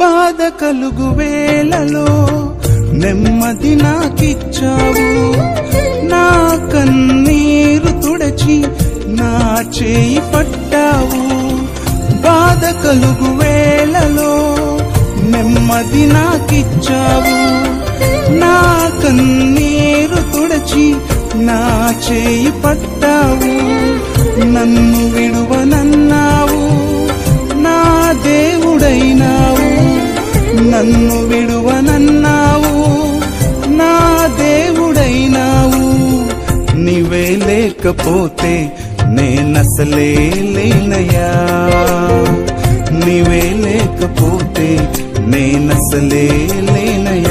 బాధ కలుగు వేళలో నెమ్మది నాకిచ్చావు నా కన్నీరు తుడచి నా చేయి పట్టావు బాధ కలుగు వేళలో నెమ్మది నాకిచ్చావు నా కన్నీరు తుడచి నా చేయి పట్టావు నన్ను విడువనన్నావు నా దేవుడైనావు నన్ను విడువనన్నావు నా దేవుడైనావు నీవే లేకపోతే నేనసలే లేనయ్యా నీవే లేకపోతే నేనసలే లేనయ్యా